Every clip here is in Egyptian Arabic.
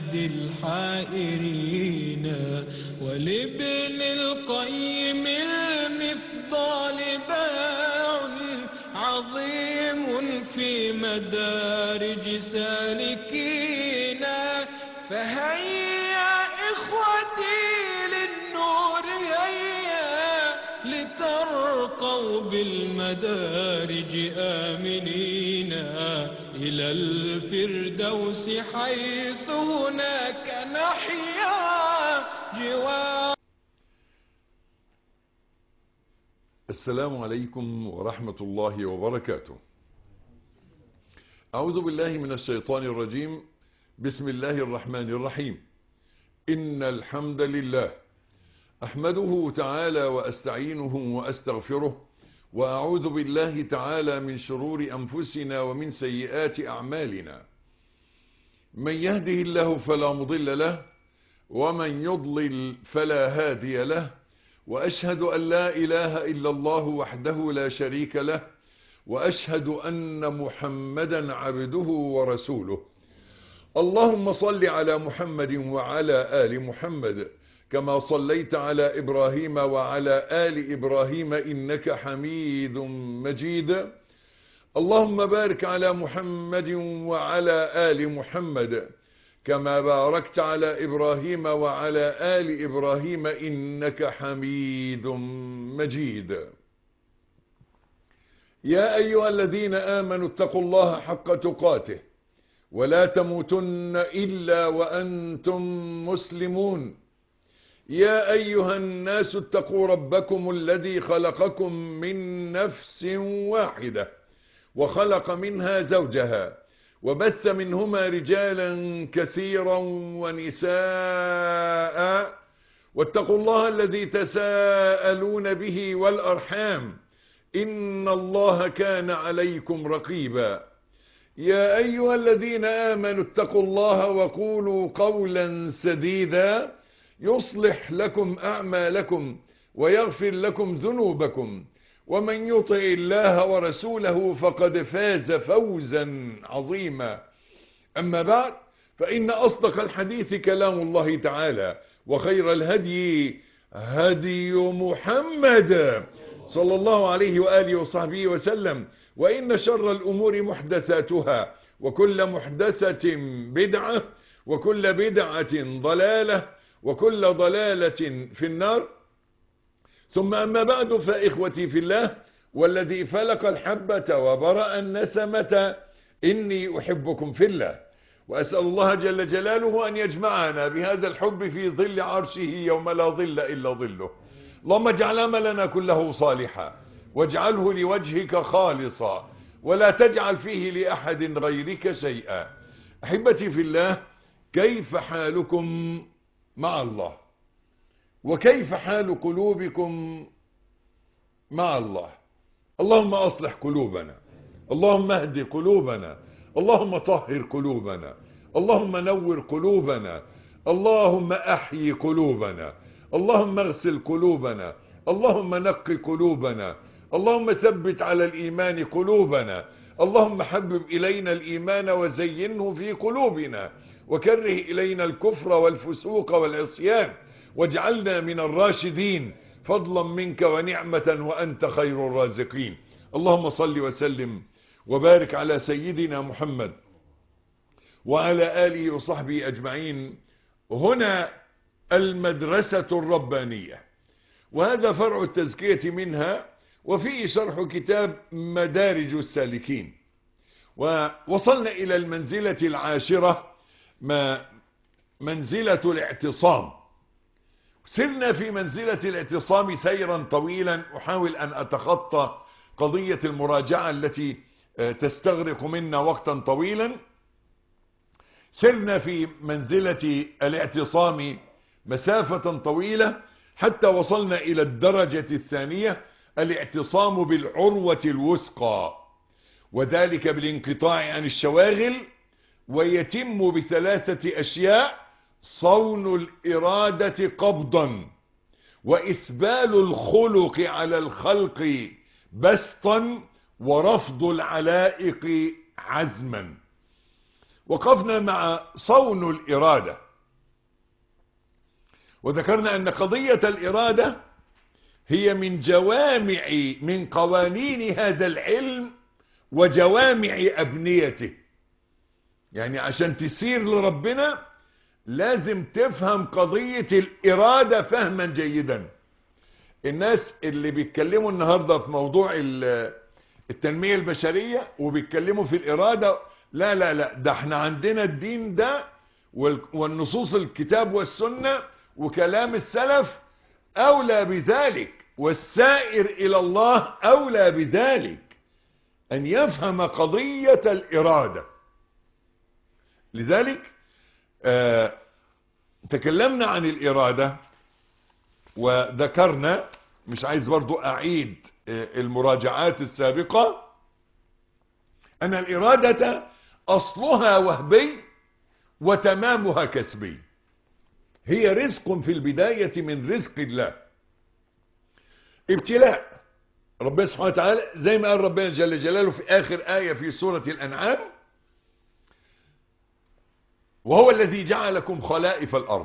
يهدي الحائرين ولابن القيم المفضال باع عظيم في مدارج سالكين فهيا إخوتي للنور هيا لترقوا بالمدارج آمنين إلى الفردوس حيث هناك نحيا جوار السلام عليكم ورحمة الله وبركاته أعوذ بالله من الشيطان الرجيم بسم الله الرحمن الرحيم إن الحمد لله أحمده تعالى وأستعينه وأستغفره وأعوذ بالله تعالى من شرور أنفسنا ومن سيئات أعمالنا من يهده الله فلا مضل له ومن يضلل فلا هادي له وأشهد أن لا إله إلا الله وحده لا شريك له وأشهد أن محمدا عبده ورسوله اللهم صل على محمد وعلى آل محمد كما صليت على إبراهيم وعلى آل إبراهيم إنك حميد مجيد اللهم بارك على محمد وعلى آل محمد كما باركت على إبراهيم وعلى آل إبراهيم إنك حميد مجيد يا أيها الذين آمنوا اتقوا الله حق تقاته ولا تموتن إلا وأنتم مسلمون يا أيها الناس اتقوا ربكم الذي خلقكم من نفس واحدة وخلق منها زوجها وبث منهما رجالا كثيرا ونساء واتقوا الله الذي تساءلون به والأرحام إن الله كان عليكم رقيبا يا أيها الذين آمنوا اتقوا الله وقولوا قولا سديدا يصلح لكم أعمالكم ويغفر لكم ذنوبكم ومن يطع الله ورسوله فقد فاز فوزا عظيما أما بعد فإن أصدق الحديث كلام الله تعالى وخير الهدي هدي محمد صلى الله عليه وآله وصحبه وسلم وإن شر الأمور محدثاتها وكل محدثة بدعة وكل بدعة ضلالة وكل ضلالة في النار ثم أما بعد فإخوتي في الله والذي فلق الحبة وبرأ النسمة إني أحبكم في الله وأسأل الله جل جلاله أن يجمعنا بهذا الحب في ظل عرشه يوم لا ظل إلا ظله اللهم اجعل عملنا كله صالحا واجعله لوجهك خالصا ولا تجعل فيه لأحد غيرك شيئا أحبتي في الله كيف حالكم مع الله وكيف حال قلوبكم مع الله اللهم أصلح قلوبنا اللهم اهد قلوبنا اللهم طهر قلوبنا اللهم نور قلوبنا اللهم أحيي قلوبنا اللهم اغسل قلوبنا اللهم نق قلوبنا اللهم ثبت على الإيمان قلوبنا اللهم حبب إلينا الإيمان وزينه في قلوبنا وكره إلينا الكفر والفسوق والعصيان واجعلنا من الراشدين فضلا منك ونعمة وأنت خير الرازقين اللهم صل وسلم وبارك على سيدنا محمد وعلى آله وصحبه أجمعين هنا المدرسة الربانية وهذا فرع التزكية منها وفيه شرح كتاب مدارج السالكين ووصلنا إلى المنزلة العاشرة ما منزلة الاعتصام سرنا في منزلة الاعتصام سيرا طويلا أحاول أن أتخطى قضية المراجعة التي تستغرق منا وقتا طويلا سرنا في منزلة الاعتصام مسافة طويلة حتى وصلنا إلى الدرجة الثانية الاعتصام بالعروة الوثقى وذلك بالانقطاع عن الشواغل ويتم بثلاثة أشياء صون الإرادة قبضا وإسبال الخلق على الخلق بسطا ورفض العلائق عزما وقفنا مع صون الإرادة وذكرنا أن قضية الإرادة هي من جوامع من قوانين هذا العلم وجوامع أبنيته يعني عشان تسير لربنا لازم تفهم قضية الإرادة فهما جيدا الناس اللي بيتكلموا النهاردة في موضوع التنمية البشرية وبيتكلموا في الإرادة لا لا لا ده احنا عندنا الدين ده والنصوص الكتاب والسنة وكلام السلف أولى بذلك والسائر إلى الله أولى بذلك أن يفهم قضية الإرادة لذلك آه تكلمنا عن الإرادة وذكرنا مش عايز برضو أعيد آه المراجعات السابقة أن الإرادة أصلها وهبي وتمامها كسبي هي رزق في البداية من رزق الله ابتلاء ربنا سبحانه وتعالى زي ما قال ربنا جل جلاله في آخر آية في سورة الأنعام وهو الذي جعلكم خلائف الأرض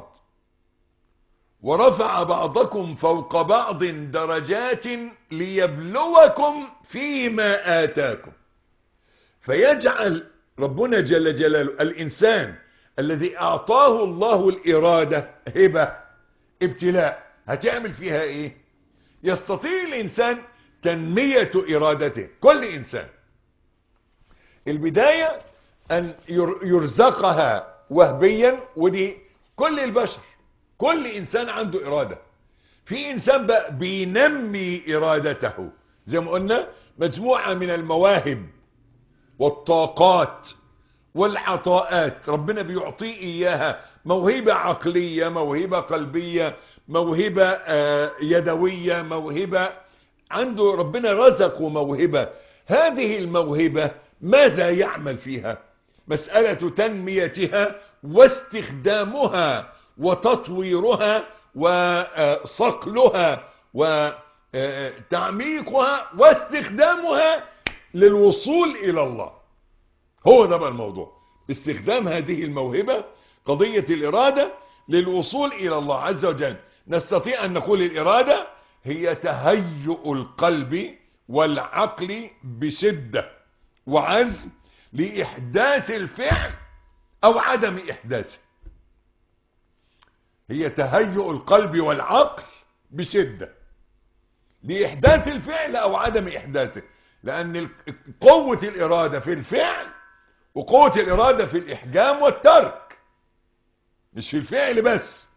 ورفع بعضكم فوق بعض درجات ليبلوكم فيما آتاكم فيجعل ربنا جل جلاله الإنسان الذي أعطاه الله الإرادة هبة ابتلاء هتعمل فيها إيه يستطيع الإنسان تنمية إرادته كل إنسان البداية أن يرزقها وهبيا ودي كل البشر كل إنسان عنده إرادة في إنسان بقى بينمي إرادته زي ما قلنا مجموعة من المواهب والطاقات والعطاءات ربنا بيعطيه إياها موهبة عقلية موهبة قلبية موهبة يدوية موهبة عنده ربنا رزقه موهبة هذه الموهبة ماذا يعمل فيها مسألة تنميتها واستخدامها وتطويرها وصقلها وتعميقها واستخدامها للوصول إلى الله هو ده بقى الموضوع استخدام هذه الموهبة قضية الإرادة للوصول إلى الله عز وجل نستطيع أن نقول الإرادة هي تهيؤ القلب والعقل بشدة وعزم لإحداث الفعل أو عدم إحداثه هي تهيؤ القلب والعقل بشدة لإحداث الفعل أو عدم إحداثه لأن قوة الإرادة في الفعل وقوة الإرادة في الإحجام والترك مش في الفعل بس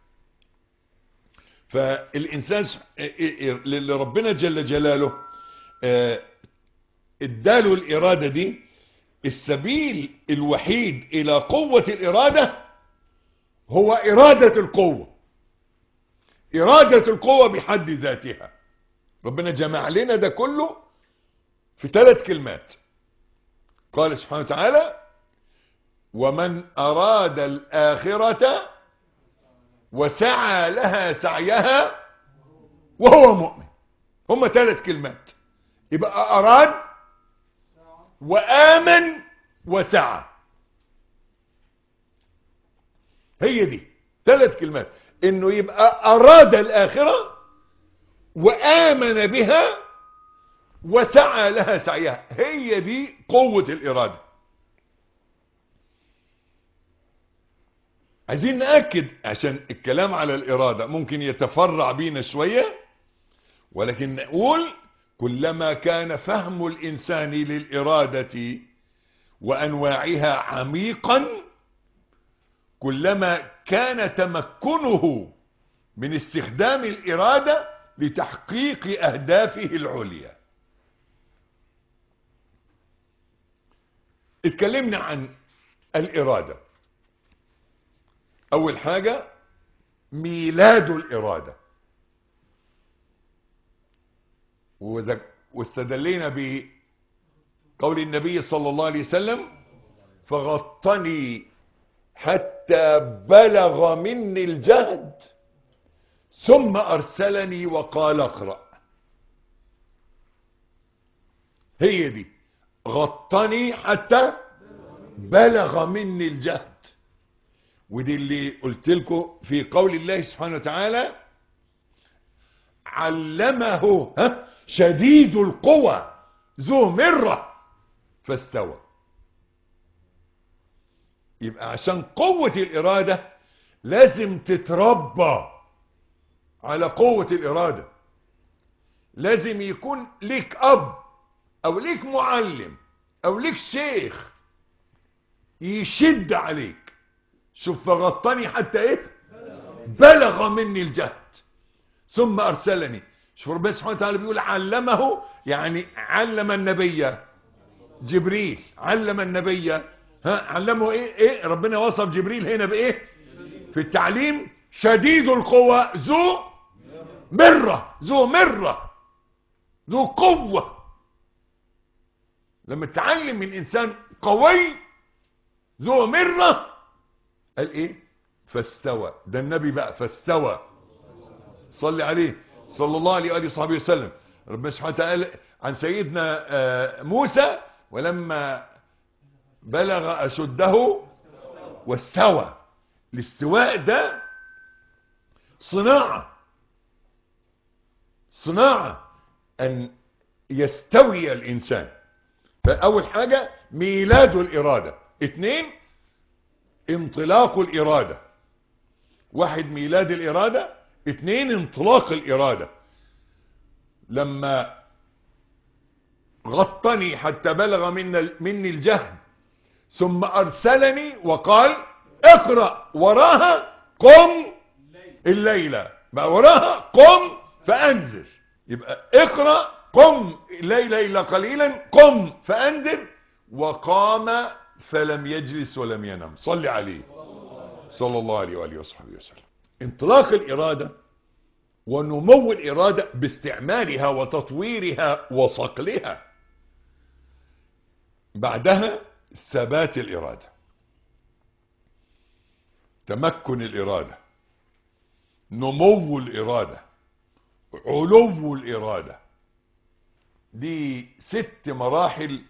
فالإنسان اللي ربنا جل جلاله اداله الإرادة دي السبيل الوحيد إلى قوة الإرادة هو إرادة القوة إرادة القوة بحد ذاتها ربنا جمع لنا ده كله في ثلاث كلمات قال سبحانه وتعالى ومن أراد الآخرة وسعى لها سعيها وهو مؤمن هم ثلاث كلمات يبقى أراد وآمن وسعى هي دي ثلاث كلمات انه يبقى اراد الاخرة وامن بها وسعى لها سعيها هي دي قوة الارادة عايزين نأكد عشان الكلام على الارادة ممكن يتفرع بينا شوية ولكن نقول كلما كان فهم الانسان للارادة وانواعها عميقا كلما كان تمكنه من استخدام الإرادة لتحقيق أهدافه العليا اتكلمنا عن الإرادة أول حاجة ميلاد الإرادة واستدلينا بقول النبي صلى الله عليه وسلم فغطني حتى بلغ مني الجهد ثم أرسلني وقال اقرأ هي دي غطني حتى بلغ مني الجهد ودي اللي قلت لكم في قول الله سبحانه وتعالى علمه ها شديد القوى ذو مرة فاستوى يبقى عشان قوة الإرادة لازم تتربى على قوة الإرادة لازم يكون ليك أب أو ليك معلم أو ليك شيخ يشد عليك شوف فغطني حتى ايه بلغ مني الجهد ثم ارسلني شوف ربنا سبحانه وتعالى بيقول علمه يعني علم النبي جبريل علم النبي ها علمه ايه ايه ربنا وصف جبريل هنا بايه في التعليم شديد القوى ذو مرة ذو مرة ذو قوة لما تتعلم من انسان قوي ذو مرة قال ايه فاستوى ده النبي بقى فاستوى صلي عليه صلى الله عليه وآله وصحبه وسلم ربنا سبحانه وتعالى عن سيدنا آه، موسى ولما بلغ أشده واستوى الاستواء ده صناعة صناعة أن يستوي الإنسان فأول حاجة ميلاد الإرادة اثنين انطلاق الإرادة واحد ميلاد الإرادة اثنين انطلاق الإرادة لما غطني حتى بلغ من مني الجهل ثم أرسلني وقال اقرأ وراها قم الليلة بقى وراها قم فأنذر يبقى اقرأ قم الليلة إلا قليلا قم فأنذر وقام فلم يجلس ولم ينم صل عليه صلى الله عليه وآله وصحبه وسلم انطلاق الإرادة ونمو الإرادة باستعمالها وتطويرها وصقلها بعدها ثبات الإرادة تمكن الإرادة نمو الإرادة علو الإرادة دي ست مراحل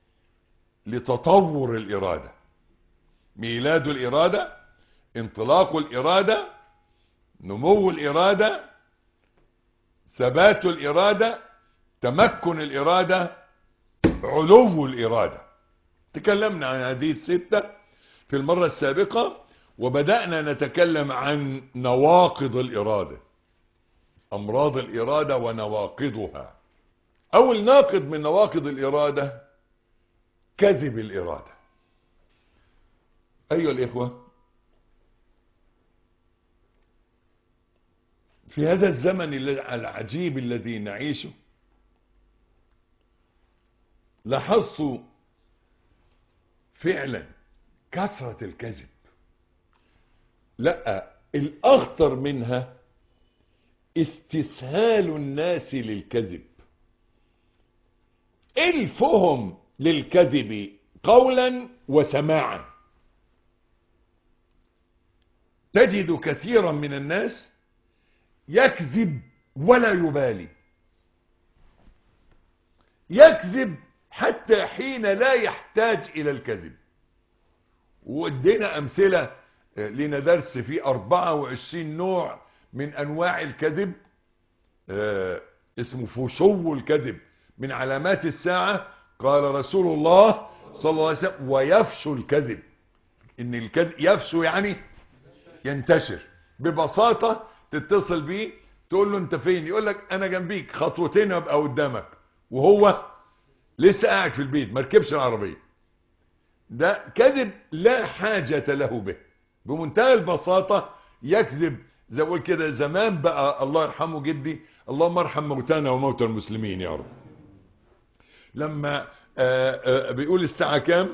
لتطور الإرادة ميلاد الإرادة انطلاق الإرادة نمو الإرادة ثبات الإرادة تمكن الإرادة علو الإرادة تكلمنا عن هذه الستة في المرة السابقة وبدأنا نتكلم عن نواقض الإرادة أمراض الإرادة ونواقضها أول ناقض من نواقض الإرادة كذب الإرادة أيها الإخوة في هذا الزمن العجيب الذي نعيشه لاحظت فعلا كثرة الكذب لا الأخطر منها استسهال الناس للكذب الفهم للكذب قولا وسماعا تجد كثيرا من الناس يكذب ولا يبالي يكذب حتى حين لا يحتاج الى الكذب وادينا امثلة لنا درس فيه 24 نوع من انواع الكذب آه اسمه فشو الكذب من علامات الساعة قال رسول الله صلى الله عليه وسلم ويفشو الكذب ان الكذب يفشو يعني ينتشر ببساطة تتصل بيه تقول له انت فين يقول لك انا جنبيك خطوتين ابقى قدامك وهو لسه قاعد في البيت ما ركبش العربيه ده كذب لا حاجة له به بمنتهى البساطة يكذب زي اقول كده زمان بقى الله يرحمه جدي اللهم ارحم موتانا وموتى المسلمين يا رب لما آآ آآ بيقول الساعة كام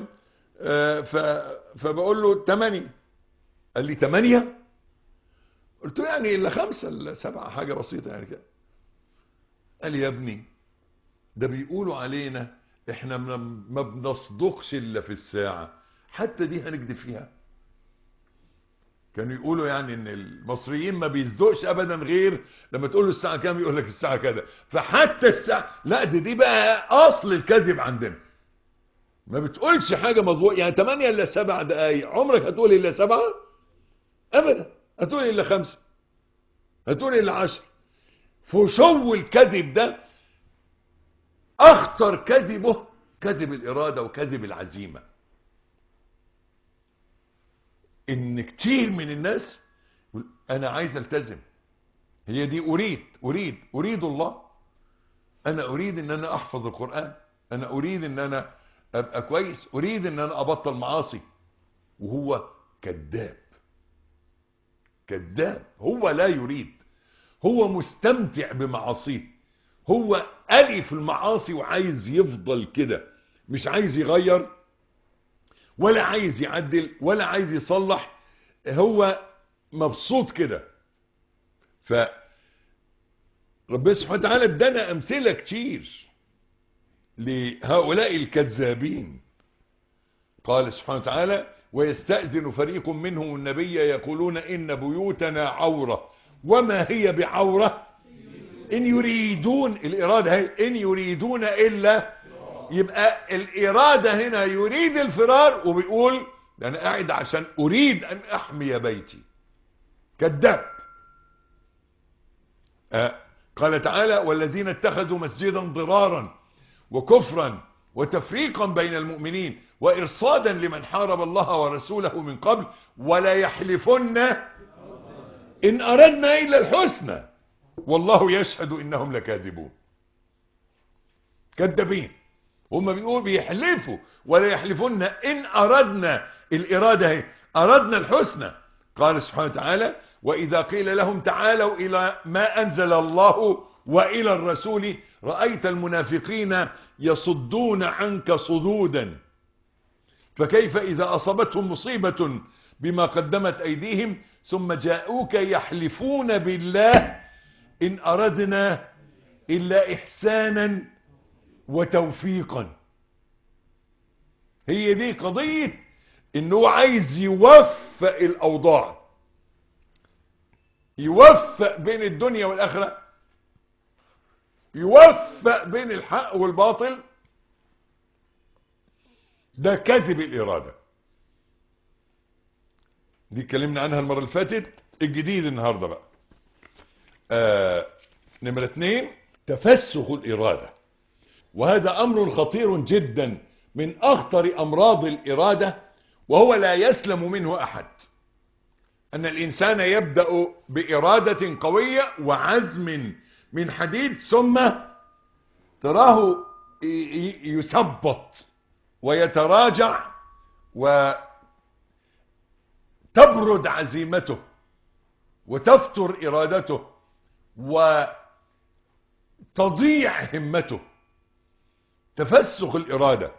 فبقول له 8 قال لي 8 قلت له يعني الا خمسة الا سبعة حاجة بسيطة يعني كده قال لي يا ابني ده بيقولوا علينا احنا ما بنصدقش الا في الساعة حتى دي هنكذب فيها كانوا يقولوا يعني ان المصريين ما بيصدقش ابدا غير لما تقول له الساعة كام يقول لك الساعة كذا فحتى الساعة لا دي دي بقى اصل الكذب عندنا ما بتقولش حاجة مظبوط يعني 8 الا 7 دقايق عمرك هتقول الا 7 ابدا هتقول الا 5 هتقول الا 10 فشو الكذب ده اخطر كذبه كذب الاراده وكذب العزيمه ان كتير من الناس يقول انا عايز التزم هي دي اريد اريد اريد الله انا اريد ان انا احفظ القران انا اريد ان انا ابقى كويس اريد ان انا ابطل معاصي وهو كذاب كذاب هو لا يريد هو مستمتع بمعاصيه هو قلي في المعاصي وعايز يفضل كده مش عايز يغير ولا عايز يعدل ولا عايز يصلح هو مبسوط كده ف ربنا سبحانه وتعالى ادانا امثله كتير لهؤلاء الكذابين قال سبحانه وتعالى ويستأذن فريق منهم النبي يقولون إن بيوتنا عورة وما هي بعورة إن يريدون الإرادة هي إن يريدون إلا يبقى الإرادة هنا يريد الفرار وبيقول ده أنا قاعد عشان أريد أن أحمي بيتي كذاب آه قال تعالى والذين اتخذوا مسجدا ضرارا وكفرا وتفريقا بين المؤمنين وإرصادا لمن حارب الله ورسوله من قبل ولا يحلفن إن أردنا إلا الحسنى والله يشهد إنهم لكاذبون كذابين هم بيقولوا بيحلفوا ولا يحلفن إن أردنا الإرادة هي أردنا الحسنى قال سبحانه وتعالى وإذا قيل لهم تعالوا إلى ما أنزل الله وإلى الرسول رأيت المنافقين يصدون عنك صدودا فكيف إذا أصابتهم مصيبة بما قدمت أيديهم ثم جاءوك يحلفون بالله إن أردنا إلا إحسانا وتوفيقا هي دي قضية إنه عايز يوفق الأوضاع يوفق بين الدنيا والآخرة يوفق بين الحق والباطل ده كذب الإرادة دي اتكلمنا عنها المرة اللي فاتت الجديد النهاردة بقى آه نمرة اتنين تفسخ الإرادة وهذا أمر خطير جدا من أخطر أمراض الإرادة وهو لا يسلم منه أحد أن الإنسان يبدأ بإرادة قوية وعزم من حديد ثم تراه يثبط ويتراجع وتبرد عزيمته وتفتر إرادته وتضيع همته تفسخ الإرادة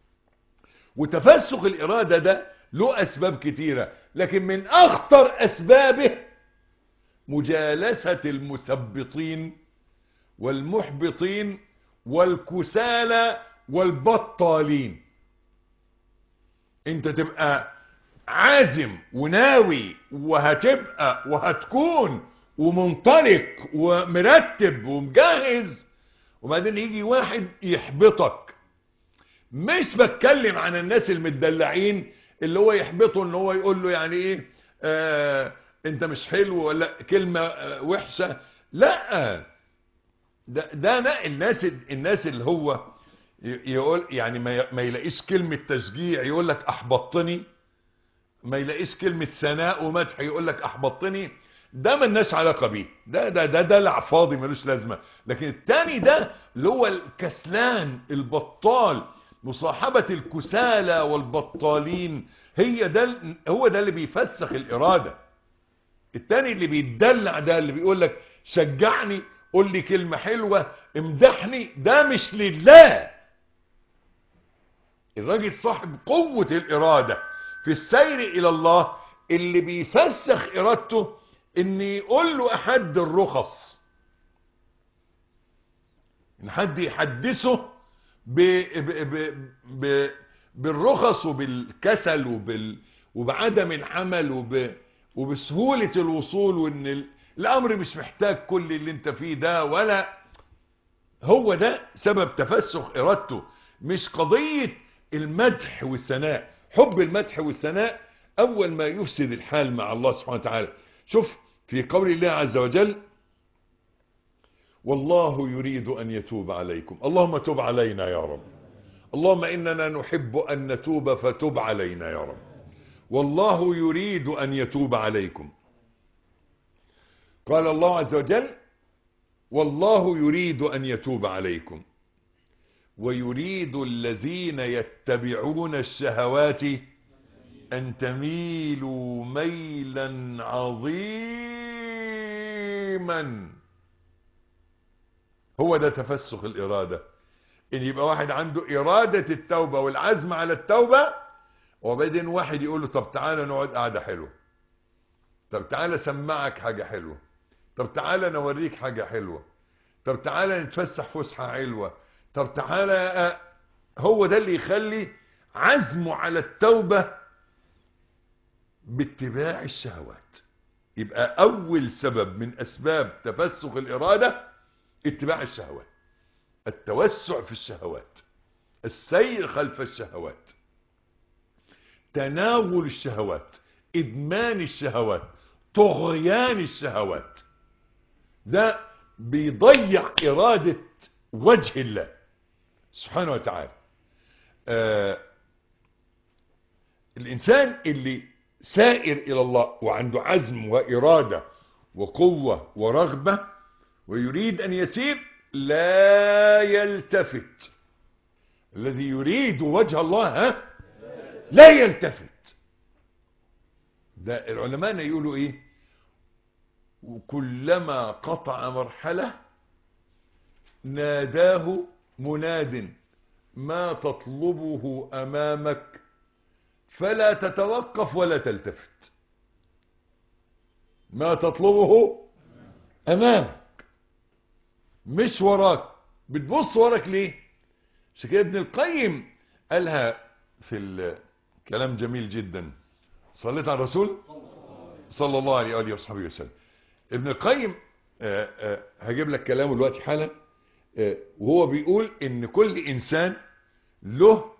وتفسخ الإرادة ده له أسباب كتيرة لكن من أخطر أسبابه مجالسة المثبطين والمحبطين والكسالى والبطالين انت تبقى عازم وناوي وهتبقى وهتكون ومنطلق ومرتب ومجهز وبعدين يجي واحد يحبطك مش بتكلم عن الناس المدلعين اللي هو يحبطه ان هو يقول له يعني ايه آه انت مش حلو ولا كلمة آه وحشة لا ده, ده لا الناس الناس اللي هو يقول يعني ما يلاقيش كلمة تشجيع يقول لك احبطتني ما يلاقيش كلمة ثناء ومدح يقول لك احبطتني ده ملناش علاقة بيه ده ده ده دلع فاضي ملوش لازمة لكن التاني ده اللي هو الكسلان البطال مصاحبة الكسالى والبطالين هي ده هو ده اللي بيفسخ الإرادة التاني اللي بيتدلع ده اللي بيقول لك شجعني قول لي كلمة حلوة امدحني ده مش لله الراجل صاحب قوة الإرادة في السير إلى الله اللي بيفسخ إرادته ان يقول له أحد الرخص ان حد يحدثه ب ب ب ب بالرخص وبالكسل وبال وبعدم العمل وب وبسهولة الوصول وان ال... الامر مش محتاج كل اللي انت فيه ده ولا هو ده سبب تفسخ ارادته مش قضية المدح والثناء حب المدح والثناء أول ما يفسد الحال مع الله سبحانه وتعالى شوف في قول الله عز وجل والله يريد أن يتوب عليكم اللهم تب علينا يا رب اللهم إننا نحب أن نتوب فتب علينا يا رب والله يريد أن يتوب عليكم قال الله عز وجل والله يريد أن يتوب عليكم ويريد الذين يتبعون الشهوات أن تميلوا ميلا عظيما هو ده تفسخ الإرادة إن يبقى واحد عنده إرادة التوبة والعزم على التوبة وبعدين واحد يقول له طب تعالى نقعد قعدة حلوة طب تعالى سمعك حاجة حلوة طب تعالى نوريك حاجة حلوة طب تعالى نتفسح فسحة حلوة طب تعالى هو ده اللي يخلي عزمه على التوبة باتباع الشهوات يبقى أول سبب من أسباب تفسخ الإرادة اتباع الشهوات التوسع في الشهوات السير خلف الشهوات تناول الشهوات إدمان الشهوات طغيان الشهوات ده بيضيع إرادة وجه الله سبحانه وتعالى آه الإنسان اللي سائر إلى الله وعنده عزم وإرادة وقوة ورغبة ويريد أن يسير لا يلتفت الذي يريد وجه الله ها لا يلتفت ده العلماء يقولوا ايه وكلما قطع مرحلة ناداه مناد ما تطلبه أمامك فلا تتوقف ولا تلتفت ما تطلبه أمامك مش وراك بتبص وراك ليه عشان كده ابن القيم قالها في الكلام جميل جدا صليت على الرسول صلى الله عليه وآله وصحبه وسلم ابن القيم آآ آآ هجيب لك كلامه دلوقتي حالا وهو بيقول ان كل انسان له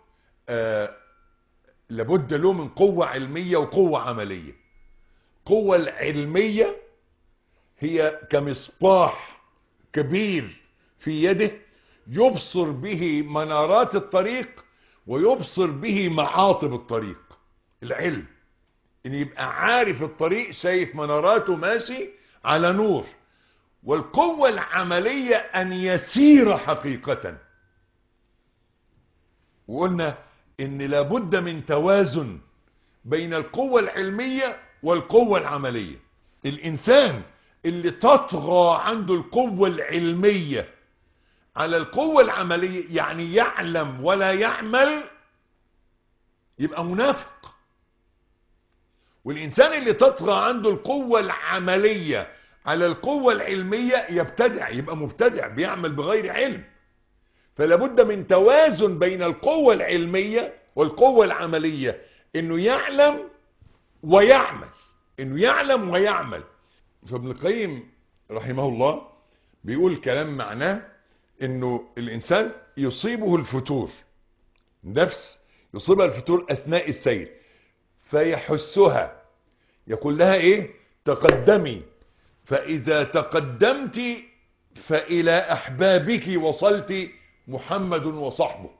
لابد له من قوة علمية وقوة عملية قوة العلمية هي كمصباح كبير في يده يبصر به منارات الطريق ويبصر به معاطب الطريق العلم ان يبقى عارف الطريق شايف مناراته ماشي على نور والقوة العملية ان يسير حقيقة وقلنا ان لابد من توازن بين القوة العلمية والقوة العملية الانسان اللي تطغى عنده القوة العلمية على القوة العملية يعني يعلم ولا يعمل يبقى منافق والإنسان اللي تطغى عنده القوة العملية على القوة العلمية يبتدع يبقى مبتدع بيعمل بغير علم فلابد من توازن بين القوة العلمية والقوة العملية انه يعلم ويعمل انه يعلم ويعمل فابن القيم رحمه الله بيقول كلام معناه انه الانسان يصيبه الفتور نفس يصيبها الفتور اثناء السير فيحسها يقول لها ايه تقدمي فاذا تقدمت فالى احبابك وصلت محمد وصحبه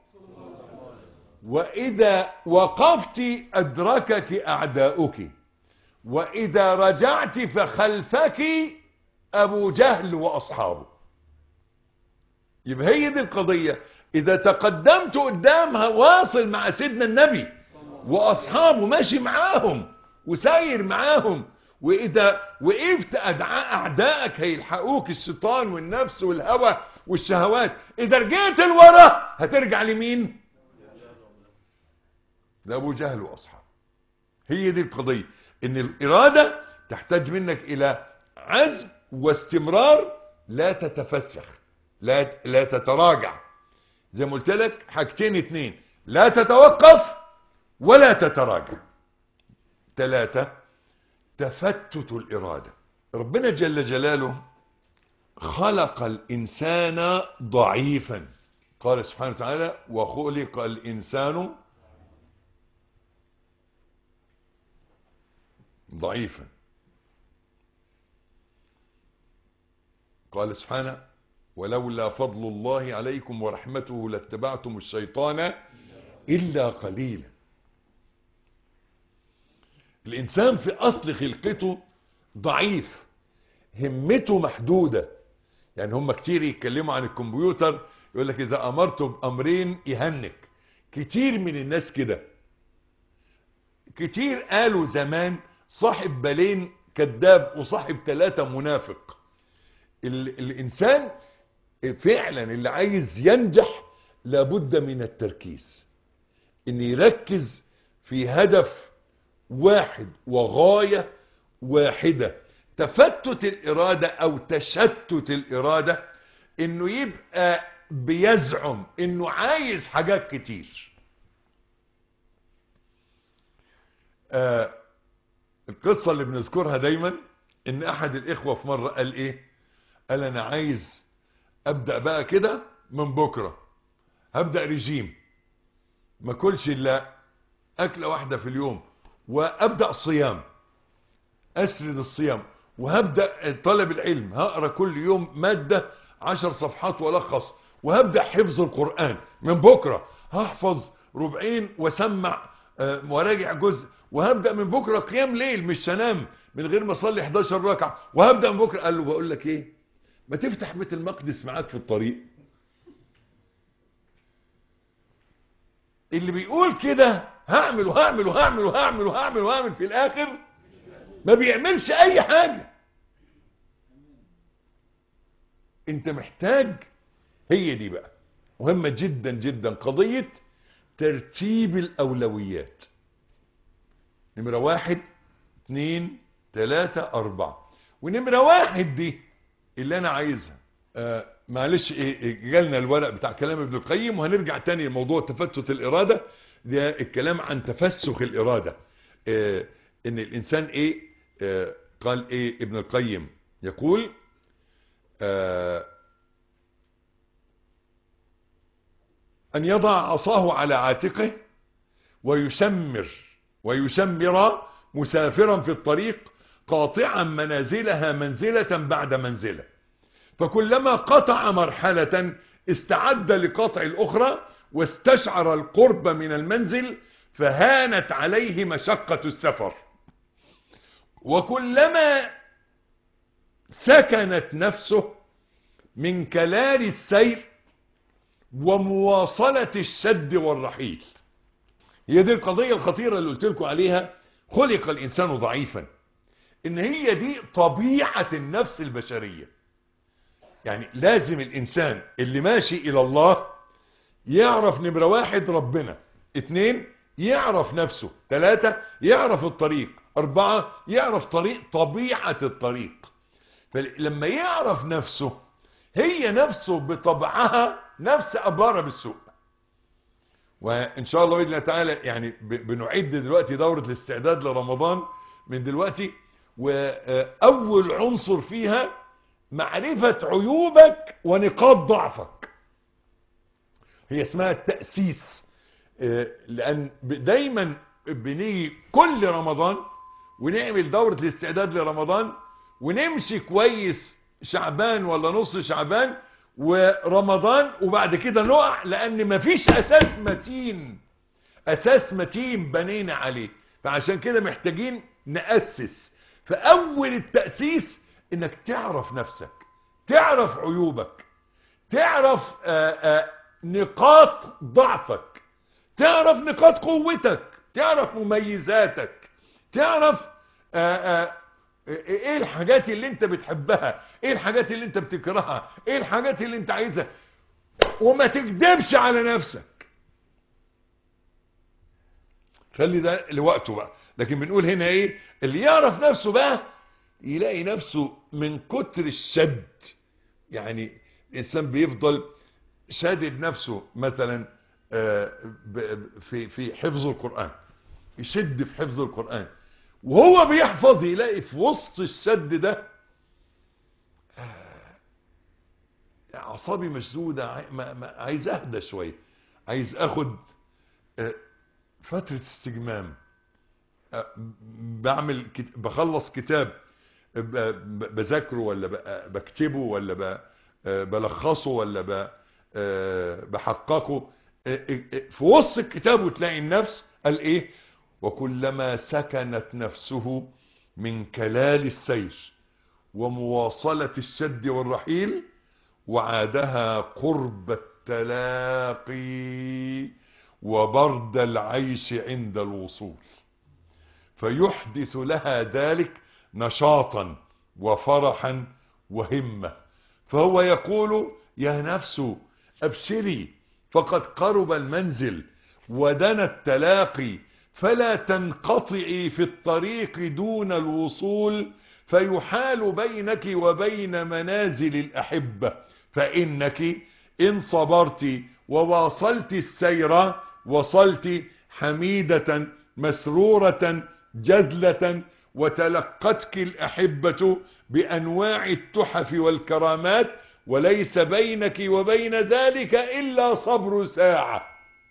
واذا وقفت ادركك اعداؤك واذا رجعت فخلفك ابو جهل واصحابه يبقى هي دي القضية اذا تقدمت قدامها واصل مع سيدنا النبي واصحابه ماشي معاهم وساير معاهم واذا وقفت ادعاء اعدائك هيلحقوك الشيطان والنفس والهوى والشهوات اذا رجعت لورا هترجع لمين لابو جهل واصحابه هي دي القضية ان الارادة تحتاج منك الى عزم واستمرار لا تتفسخ لا لا تتراجع زي ما قلت لك حاجتين اتنين لا تتوقف ولا تتراجع ثلاثة تفتت الإرادة ربنا جل جلاله خلق الإنسان ضعيفا قال سبحانه وتعالى وخلق الإنسان ضعيفا قال سبحانه ولولا فضل الله عليكم ورحمته لاتبعتم الشيطان إلا قليلا الإنسان في أصل خلقته ضعيف همته محدودة يعني هم كتير يتكلموا عن الكمبيوتر يقول لك إذا أمرته بأمرين يهنك كتير من الناس كده كتير قالوا زمان صاحب بالين كذاب وصاحب ثلاثة منافق ال الإنسان فعلا اللي عايز ينجح لابد من التركيز ان يركز في هدف واحد وغاية واحدة تفتت الإرادة أو تشتت الإرادة إنه يبقى بيزعم إنه عايز حاجات كتير آه القصة اللي بنذكرها دايما إن أحد الإخوة في مرة قال إيه قال أنا عايز أبدأ بقى كده من بكرة هبدأ رجيم ما كلش إلا أكلة واحدة في اليوم وأبدأ صيام أسرد الصيام وهبدأ طلب العلم هقرأ كل يوم مادة عشر صفحات ولخص وهبدأ حفظ القرآن من بكرة هحفظ ربعين وسمع وراجع جزء وهبدأ من بكرة قيام ليل مش هنام من غير ما اصلي 11 ركعة وهبدأ من بكرة قال له بقول لك ايه ما تفتح بيت المقدس معاك في الطريق اللي بيقول كده هعمل وهعمل وهعمل وهعمل وهعمل وهعمل في الاخر ما بيعملش اي حاجة انت محتاج هي دي بقى مهمة جدا جدا قضية ترتيب الاولويات نمرة واحد اتنين تلاتة اربعة ونمرة واحد دي اللي انا عايزها آه معلش ايه جالنا الورق بتاع كلام ابن القيم وهنرجع تاني لموضوع تفتت الارادة ده الكلام عن تفسخ الارادة آه ان الانسان ايه آه قال ايه ابن القيم يقول آه ان يضع عصاه على عاتقه ويشمر ويشمر مسافرا في الطريق قاطعا منازلها منزلة بعد منزلة فكلما قطع مرحلة استعد لقطع الأخرى واستشعر القرب من المنزل فهانت عليه مشقة السفر وكلما سكنت نفسه من كلال السير ومواصلة الشد والرحيل هي دي القضية الخطيرة اللي قلت لكم عليها خلق الإنسان ضعيفا إن هي دي طبيعة النفس البشرية يعني لازم الإنسان اللي ماشي إلى الله يعرف نمرة واحد ربنا اتنين يعرف نفسه ثلاثة يعرف الطريق أربعة يعرف طريق طبيعة الطريق فلما يعرف نفسه هي نفسه بطبعها نفس أبارة بالسوء وإن شاء الله بإذن الله تعالى يعني بنعد دلوقتي دورة الاستعداد لرمضان من دلوقتي وأول عنصر فيها معرفة عيوبك ونقاط ضعفك هي اسمها التأسيس لأن دايما بنيجي كل رمضان ونعمل دورة الاستعداد لرمضان ونمشي كويس شعبان ولا نص شعبان ورمضان وبعد كده نقع لأن مفيش أساس متين أساس متين بنينا عليه فعشان كده محتاجين نأسس فأول التأسيس انك تعرف نفسك تعرف عيوبك تعرف آآ آآ نقاط ضعفك تعرف نقاط قوتك تعرف مميزاتك تعرف آآ ايه الحاجات اللي انت بتحبها ايه الحاجات اللي انت بتكرهها ايه الحاجات اللي انت عايزها وما تكذبش على نفسك خلي ده لوقته بقى لكن بنقول هنا ايه اللي يعرف نفسه بقى يلاقي نفسه من كتر الشد يعني الانسان بيفضل شادد نفسه مثلا في في حفظ القرآن يشد في حفظ القرآن وهو بيحفظ يلاقي في وسط الشد ده اعصابي مشدودة عايز اهدى شوية عايز اخد فترة استجمام آه، بعمل كت- بخلص كتاب ب- ب- بذاكره ولا ب- بكتبه ولا ب- آه، بلخصه ولا ب- آه، بحققه آه، آه، آه، في وسط الكتاب وتلاقي النفس قال ايه وكلما سكنت نفسه من كلال السير ومواصلة الشد والرحيل وعادها قرب التلاقي وبرد العيش عند الوصول فيحدث لها ذلك نشاطا وفرحا وهمة فهو يقول يا نفس أبشري فقد قرب المنزل ودنا التلاقي فلا تنقطعي في الطريق دون الوصول فيحال بينك وبين منازل الأحبة فإنك إن صبرت وواصلت السير وصلت حميدة مسرورة جذلة وتلقتك الأحبة بأنواع التحف والكرامات وليس بينك وبين ذلك إلا صبر ساعة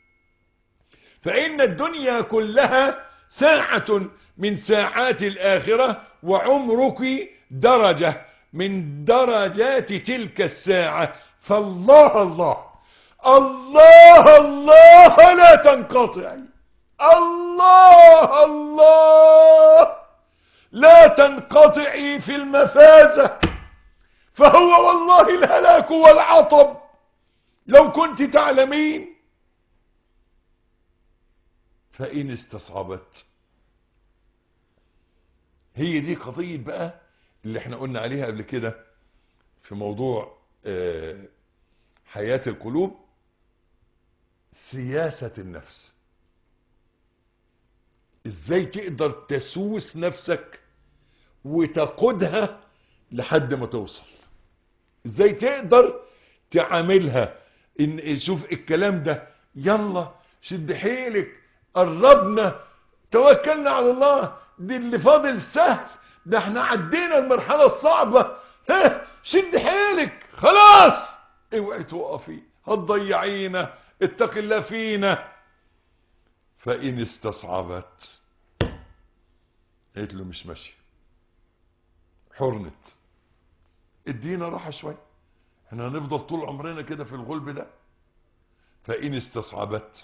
فإن الدنيا كلها ساعة من ساعات الآخرة وعمرك درجة من درجات تلك الساعة فالله الله الله الله لا تنقطعي الله الله لا تنقطعي في المفازة فهو والله الهلاك والعطب لو كنت تعلمين فإن استصعبت هي دي قضية بقى اللي احنا قلنا عليها قبل كده في موضوع آه، حياة القلوب سياسة النفس ازاي تقدر تسوس نفسك وتقودها لحد ما توصل ازاي تقدر تعاملها ان شوف الكلام ده يلا شد حيلك قربنا توكلنا على الله دي اللي فاضل سهل ده احنا عدينا المرحلة الصعبة ها شد حيلك خلاص اوعي توقفي هتضيعينا اتق الله فينا فإن استصعبت قالت له مش ماشي حرنت ادينا راحة شوية احنا هنفضل طول عمرنا كده في الغلب ده فإن استصعبت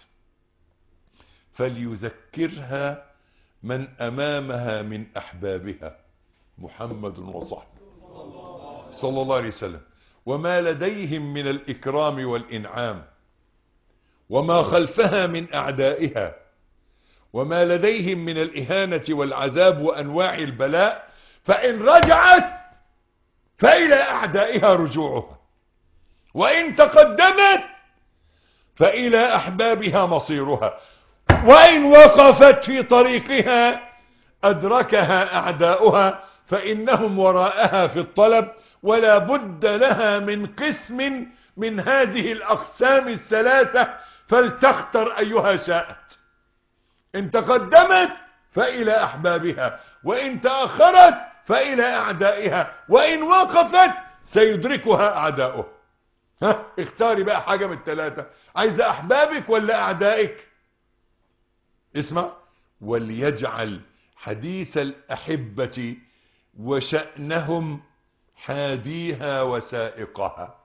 فليذكرها من أمامها من أحبابها محمد وصحبه صلى الله عليه وسلم وما لديهم من الإكرام والإنعام وما خلفها من أعدائها وما لديهم من الإهانة والعذاب وأنواع البلاء فإن رجعت فإلى أعدائها رجوعها وإن تقدمت فإلى أحبابها مصيرها وإن وقفت في طريقها أدركها أعداؤها فإنهم وراءها في الطلب ولا بد لها من قسم من هذه الأقسام الثلاثة فلتختر أيها شاءت إن تقدمت فإلى أحبابها وإن تأخرت فإلى أعدائها وإن وقفت سيدركها أعداؤها ها اختاري بقى حاجة من الثلاثة عايزة أحبابك ولا أعدائك اسمع وليجعل حديث الأحبة وشأنهم حاديها وسائقها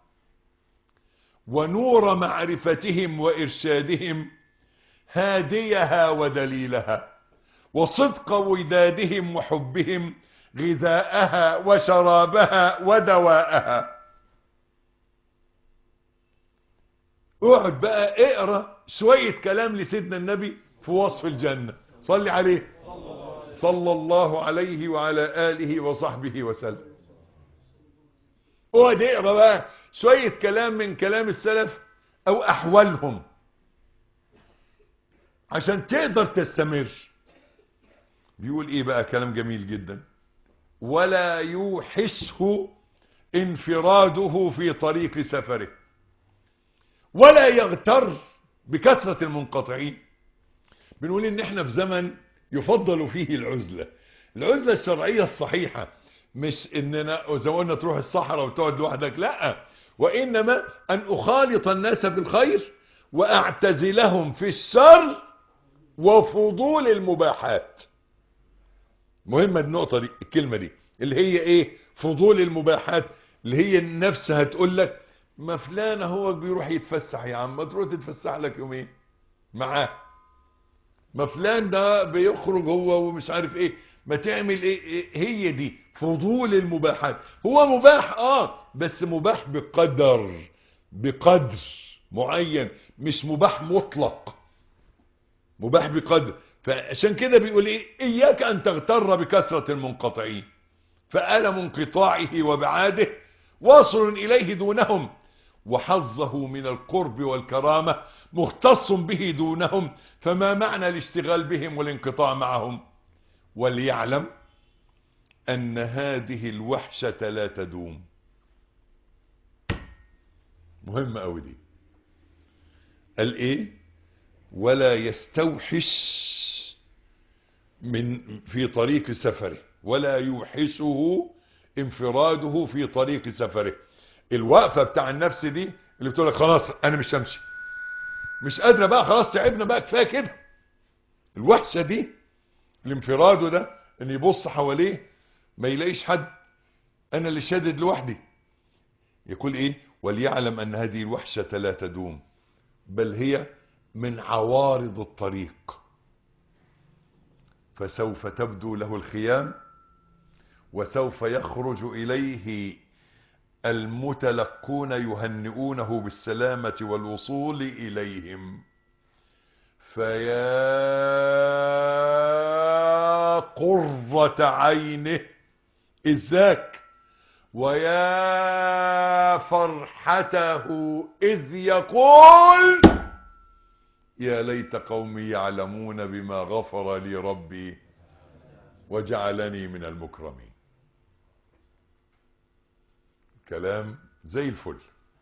ونور معرفتهم وإرشادهم هاديها ودليلها وصدق ودادهم وحبهم غذاءها وشرابها ودواءها اقعد بقى اقرا شوية كلام لسيدنا النبي في وصف الجنة صلي عليه صلى الله عليه وعلى آله وصحبه وسلم اقعد اقرا بقى شوية كلام من كلام السلف او احوالهم عشان تقدر تستمر بيقول ايه بقى كلام جميل جدا ولا يوحشه انفراده في طريق سفره ولا يغتر بكثرة المنقطعين بنقول ان احنا في زمن يفضل فيه العزلة العزلة الشرعية الصحيحة مش اننا زي ما قلنا تروح الصحراء وتقعد لوحدك لا وانما ان اخالط الناس في الخير واعتزلهم في الشر وفضول المباحات مهمة النقطة دي الكلمة دي اللي هي ايه فضول المباحات اللي هي النفس هتقول لك ما فلان هو بيروح يتفسح يا عم ما تروح تتفسح لك يومين معاه ما فلان ده بيخرج هو ومش عارف ايه ما تعمل ايه, إيه هي دي فضول المباحات هو مباح اه بس مباح بقدر بقدر معين مش مباح مطلق مباح بقدر فعشان كده بيقول ايه اياك ان تغتر بكثرة المنقطعين فألم انقطاعه وبعاده واصل اليه دونهم وحظه من القرب والكرامة مختص به دونهم فما معنى الاشتغال بهم والانقطاع معهم وليعلم ان هذه الوحشة لا تدوم مهمة اوي دي قال ايه ولا يستوحش من في طريق سفره ولا يوحشه انفراده في طريق سفره الوقفة بتاع النفس دي اللي بتقول لك خلاص انا مش همشي مش قادرة بقى خلاص تعبنا بقى كفاية كده الوحشة دي الانفراد ده ان يبص حواليه ما يلاقيش حد انا اللي شادد لوحدي يقول ايه وليعلم ان هذه الوحشة لا تدوم بل هي من عوارض الطريق فسوف تبدو له الخيام وسوف يخرج اليه المتلقون يهنئونه بالسلامة والوصول إليهم فيا قرة عينه إذاك ويا فرحته إذ يقول يا ليت قومي يعلمون بما غفر لي ربي وجعلني من المكرمين كلام زي الفل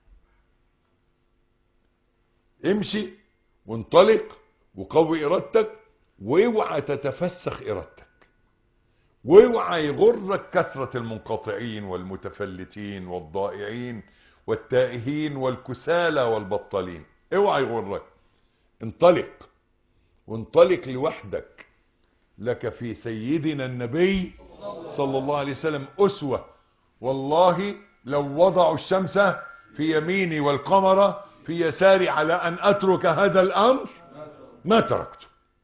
امشي وانطلق وقوي ارادتك واوعى تتفسخ ارادتك واوعى يغرك كثرة المنقطعين والمتفلتين والضائعين والتائهين والكسالى والبطالين اوعى يغرك انطلق وانطلق لوحدك لك في سيدنا النبي صلى الله عليه وسلم أسوة والله لو وضعوا الشمس في يميني والقمر في يساري على أن أترك هذا الأمر ما تركته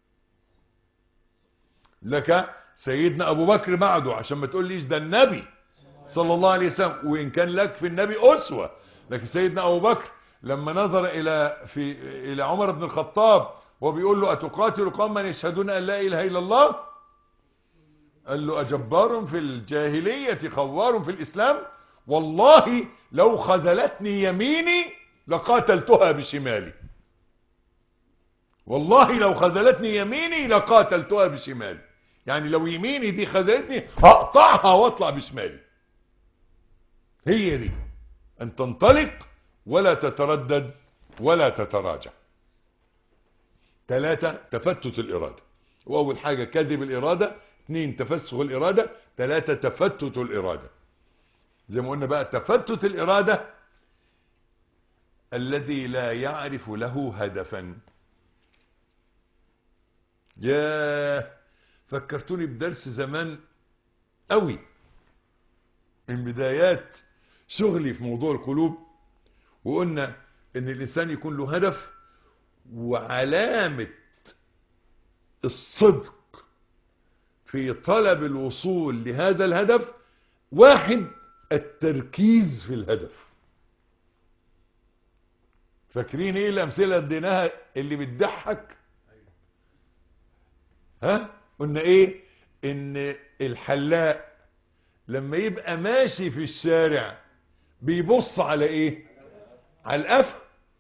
لك سيدنا أبو بكر بعده عشان ما تقول ليش ده النبي صلى الله عليه وسلم وإن كان لك في النبي أسوة لكن سيدنا أبو بكر لما نظر إلى, في إلى عمر بن الخطاب وبيقول له أتقاتل قوما يشهدون أن لا إله إلا الله قال له أجبار في الجاهلية خوار في الإسلام والله لو خذلتني يميني لقاتلتها بشمالي والله لو خذلتني يميني لقاتلتها بشمالي يعني لو يميني دي خذلتني هقطعها واطلع بشمالي هي دي ان تنطلق ولا تتردد ولا تتراجع ثلاثة تفتت الإرادة وأول حاجة كذب الإرادة اثنين تفسخ الإرادة ثلاثة تفتت الإرادة زي ما قلنا بقى تفتت الإرادة الذي لا يعرف له هدفا يا فكرتوني بدرس زمان قوي من بدايات شغلي في موضوع القلوب وقلنا ان الانسان يكون له هدف وعلامة الصدق في طلب الوصول لهذا الهدف واحد التركيز في الهدف فاكرين ايه الامثله اديناها اللي بتضحك ها قلنا ايه ان الحلاق لما يبقى ماشي في الشارع بيبص على ايه على القفا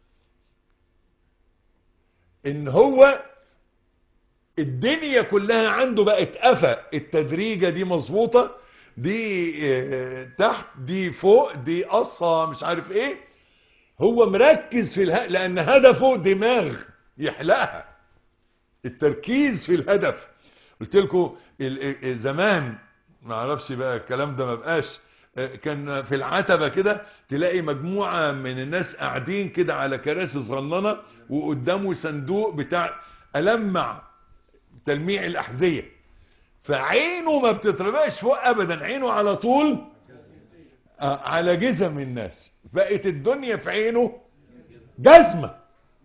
ان هو الدنيا كلها عنده بقت قفا التدريجه دي مظبوطه دي اه تحت دي فوق دي قصه مش عارف ايه هو مركز في اله... لان هدفه دماغ يحلقها التركيز في الهدف قلت لكم زمان ما اعرفش بقى الكلام ده ما بقاش كان في العتبة كده تلاقي مجموعة من الناس قاعدين كده على كراسي صغننة وقدامه صندوق بتاع ألمع تلميع الأحذية فعينه ما بتترماش فوق ابدا عينه على طول آه، على جزم الناس بقت الدنيا في عينه جزمة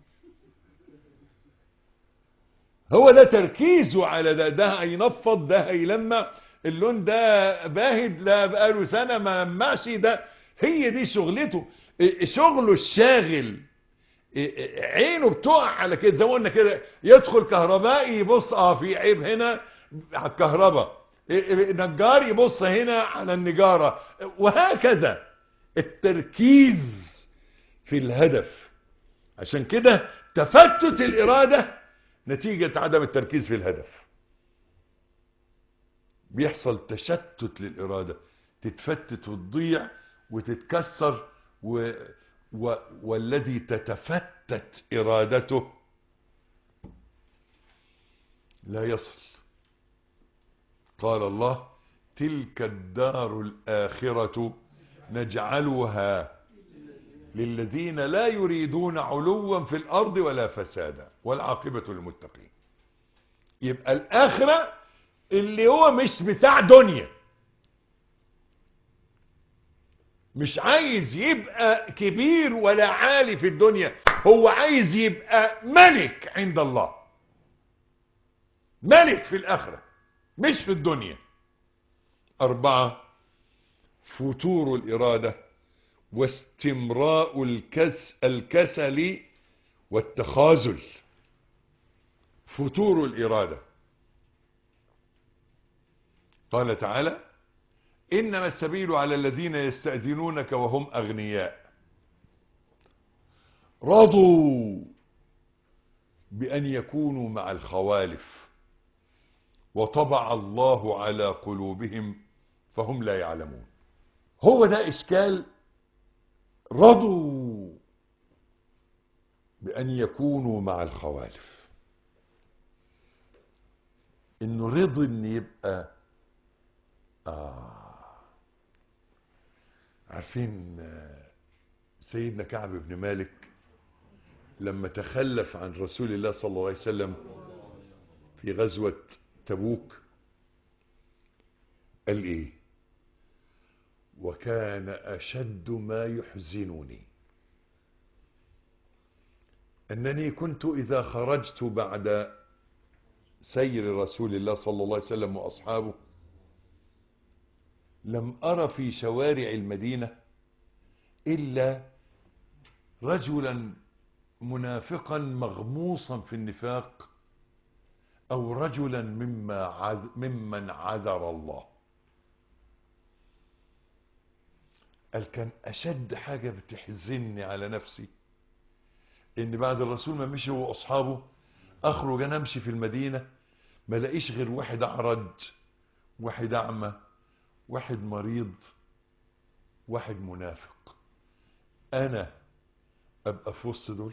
هو ده تركيزه على ده ده هينفض ده هيلمع اللون ده باهت لا بقاله سنة ما لمعش ده هي دي شغلته إيه- شغله الشاغل إيه- عينه بتقع على كده زي ما قلنا كده يدخل كهربائي يبص اه في عيب هنا على الكهرباء إيه- إيه، نجار يبص هنا على النجارة وهكذا التركيز في الهدف عشان كده تفتت الإرادة نتيجة عدم التركيز في الهدف بيحصل تشتت للإرادة تتفتت وتضيع وتتكسر و... و... والذي تتفتت إرادته لا يصل قال الله تلك الدار الآخرة نجعلها للذين لا يريدون علوا في الأرض ولا فسادا والعاقبة للمتقين يبقى الآخرة اللي هو مش بتاع دنيا مش عايز يبقى كبير ولا عالي في الدنيا هو عايز يبقى ملك عند الله ملك في الآخرة مش في الدنيا أربعة فتور الإرادة واستمراء الكس الكسل والتخاذل فتور الإرادة قال تعالى إنما السبيل على الذين يستأذنونك وهم أغنياء رضوا بأن يكونوا مع الخوالف وطبع الله على قلوبهم فهم لا يعلمون هو ده إشكال رضوا بأن يكونوا مع الخوالف إنه رضي إن يبقى آه عارفين آه، سيدنا كعب بن مالك لما تخلف عن رسول الله صلى الله عليه وسلم في غزوة تبوك قال ايه وكان اشد ما يحزنني انني كنت اذا خرجت بعد سير رسول الله صلى الله عليه وسلم واصحابه لم ارى في شوارع المدينه الا رجلا منافقا مغموصا في النفاق او رجلا مما عذ ممن عذر الله قال كان اشد حاجة بتحزني على نفسي ان بعد الرسول ما مشي هو واصحابه اخرج انا امشي في المدينة ما لاقيش غير واحد اعرج واحد اعمى واحد مريض واحد منافق انا ابقى في وسط دول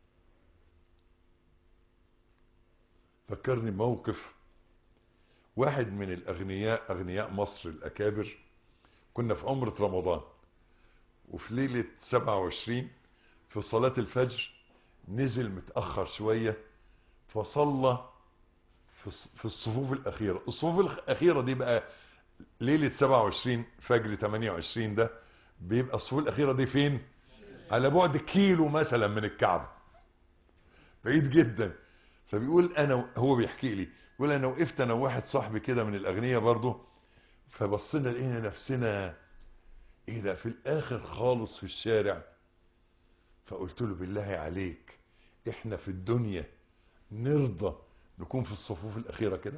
فكرني موقف واحد من الاغنياء اغنياء مصر الاكابر كنا في عمرة رمضان وفي ليلة 27 في صلاة الفجر نزل متأخر شوية فصلى في الص- في الصفوف الأخيرة الصفوف الأخيرة دي بقى ليلة 27 فجر 28 ده بيبقى الصفوف الأخيرة دي فين على بعد كيلو مثلا من الكعبة بعيد جدا فبيقول انا هو بيحكي لي بيقول انا وقفت انا وواحد صاحبي كده من الاغنياء برضه فبصينا لقينا نفسنا ايه ده في الاخر خالص في الشارع فقلت له بالله عليك احنا في الدنيا نرضى نكون في الصفوف الاخيره كده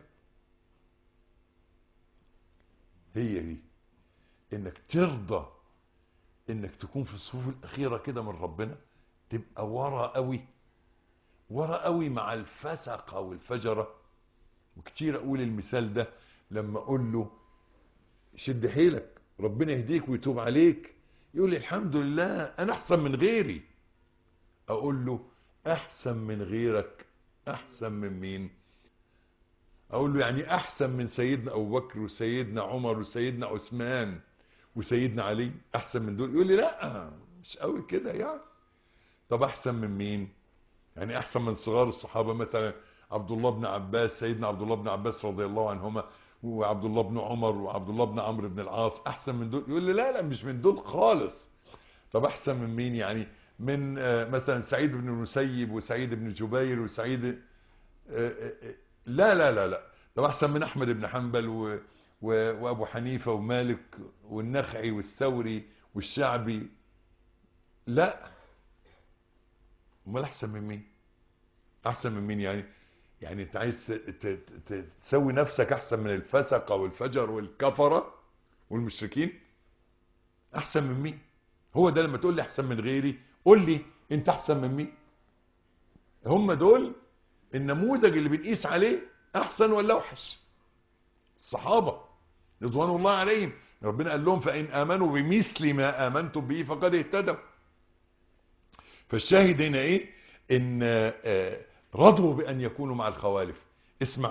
هي دي انك ترضى انك تكون في الصفوف الاخيره كده من ربنا تبقى ورا قوي ورا قوي مع الفسقه والفجره وكتير اقول المثال ده لما اقول له شد حيلك ربنا يهديك ويتوب عليك يقول لي الحمد لله انا احسن من غيري اقول له احسن من غيرك احسن من مين اقول له يعني احسن من سيدنا ابو بكر وسيدنا عمر وسيدنا عثمان وسيدنا علي احسن من دول يقول لي لا مش قوي كده يعني طب احسن من مين يعني احسن من صغار الصحابه مثلا عبد الله بن عباس سيدنا عبد الله بن عباس رضي الله عنهما وعبد الله بن عمر وعبد الله بن عمرو بن العاص احسن من دول يقول لي لا لا مش من دول خالص طب احسن من مين يعني من آه، مثلا سعيد بن المسيب وسعيد بن جبير وسعيد آه، آه، آه، لا لا لا لا طب احسن من احمد بن حنبل و و- وابو حنيفه ومالك والنخعي والثوري والشعبي لا امال احسن من مين احسن من مين يعني يعني انت عايز ت- ت- ت- تسوي نفسك احسن من الفسقه والفجر والكفره والمشركين احسن من مين هو ده لما تقول لي احسن من غيري قول لي انت احسن من مين هم دول النموذج اللي بنقيس عليه احسن ولا اوحش الصحابه رضوان الله عليهم ربنا قال لهم فان امنوا بمثل ما امنتم به فقد اهتدوا فالشاهد هنا ايه ان آه، رضوا بان يكونوا مع الخوالف اسمع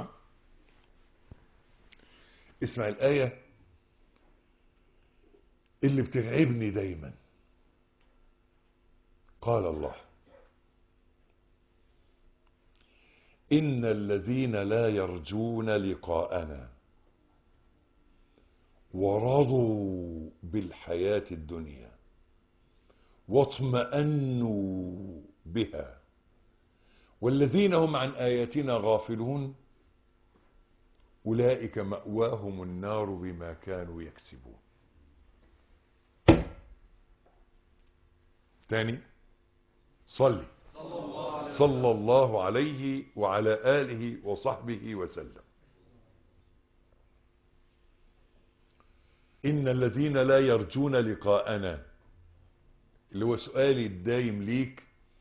اسمع الايه اللي بترعبني دايما قال الله ان الذين لا يرجون لقاءنا ورضوا بالحياه الدنيا واطمأنوا بها والذين هم عن آياتنا غافلون أولئك مأواهم النار بما كانوا يكسبون تاني صلي صلى الله عليه وعلى آله وصحبه وسلم إن الذين لا يرجون لقاءنا اللي هو سؤالي الدايم ليك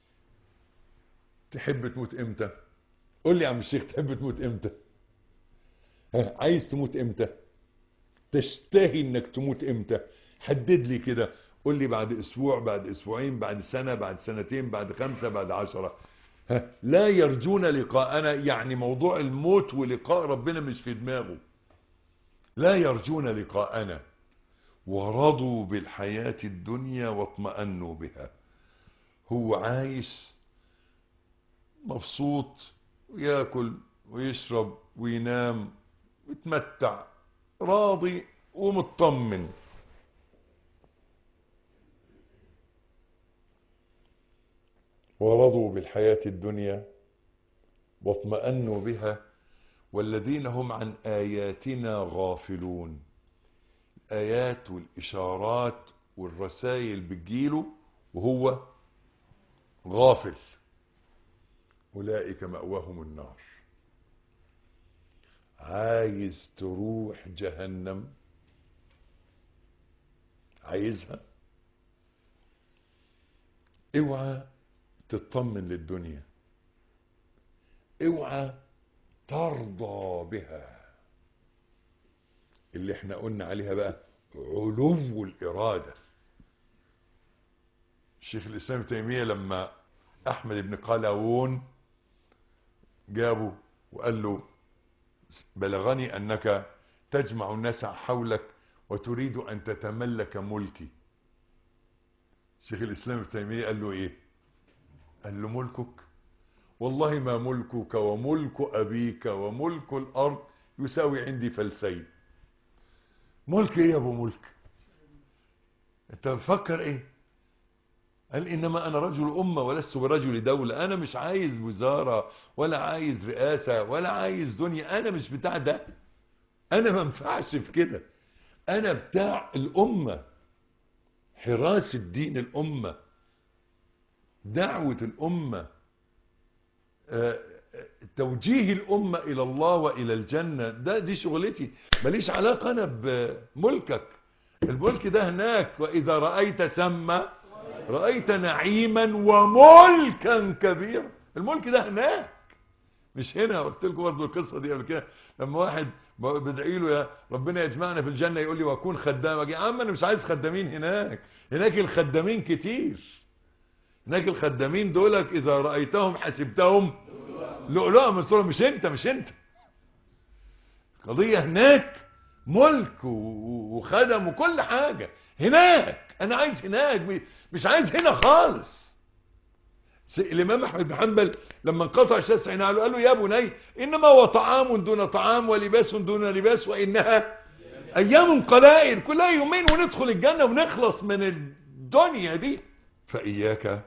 تحب تموت امتى قول لي يا عم الشيخ تحب تموت امتى ها عايز تموت امتى تشتهي انك تموت امتى حدد لي كده قول لي بعد اسبوع بعد اسبوعين بعد سنة بعد سنتين بعد خمسة بعد عشرة ها لا يرجون لقاءنا يعني موضوع الموت ولقاء ربنا مش في دماغه لا يرجون لقاءنا ورضوا بالحياة الدنيا واطمأنوا بها هو عايش مبسوط وياكل ويشرب وينام ويتمتع راضي ومطمن ورضوا بالحياة الدنيا واطمأنوا بها والذين هم عن آياتنا غافلون الآيات والإشارات والرسائل بتجيله وهو غافل أولئك مأواهم النار عايز تروح جهنم عايزها اوعى تطمن للدنيا اوعى ترضى بها اللي احنا قلنا عليها بقى علو الإرادة الشيخ الإسلام ابن تيمية لما أحمد بن قلاوون جابه وقال له بلغني أنك تجمع الناس حولك وتريد أن تتملك ملكي شيخ الإسلام ابن تيمية قال له إيه قال له ملكك والله ما ملكك وملك أبيك وملك الأرض يساوي عندي فلسين ملك ايه يا ابو ملك انت بتفكر ايه قال انما انا رجل امه ولست برجل دوله انا مش عايز وزاره ولا عايز رئاسه ولا عايز دنيا انا مش بتاع ده انا ما ينفعش في كده انا بتاع الامه حراسه دين الامه دعوه الامه آه، توجيه الأمة إلى الله وإلى الجنة ده دي شغلتي ماليش علاقة أنا بملكك الملك ده هناك وإذا رأيت ثم رأيت نعيما وملكا كبيرا الملك ده هناك مش هنا قلت لكم برضه القصة دي قبل كده لما واحد بدعي له يا ربنا يجمعنا في الجنة يقول لي واكون خدام يا عم انا مش عايز خدامين هناك هناك الخدامين كتير هناك الخدامين دولك اذا رأيتهم حسبتهم لؤلؤة من صورة مش انت مش انت قضية هناك ملك و- وخدم وكل حاجة هناك انا عايز هناك م- مش عايز هنا خالص س- الامام احمد بن حنبل لما انقطع الشمس عينه قال له يا بني انما هو طعام دون طعام ولباس دون لباس وانها ايام قلائل كلها يومين وندخل الجنة ونخلص من الدنيا دي فاياك